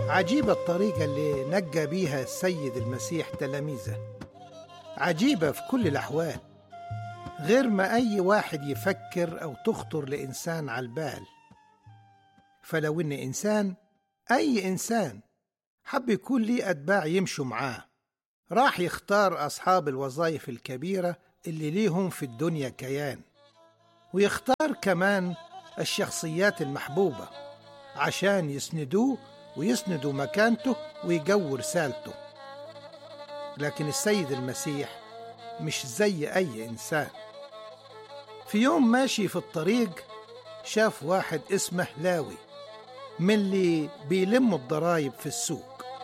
عجيبة الطريقة اللي نجى بيها السيد المسيح تلاميذه عجيبة في كل الأحوال غير ما أي واحد يفكر أو تخطر لإنسان على البال فلو إن إنسان أي إنسان حب يكون ليه أتباع يمشوا معاه راح يختار أصحاب الوظائف الكبيرة اللي ليهم في الدنيا كيان ويختار كمان الشخصيات المحبوبة عشان يسندوه ويسندوا مكانته ويجوا رسالته لكن السيد المسيح مش زي أي إنسان في يوم ماشي في الطريق شاف واحد اسمه لاوي من اللي بيلموا الضرايب في السوق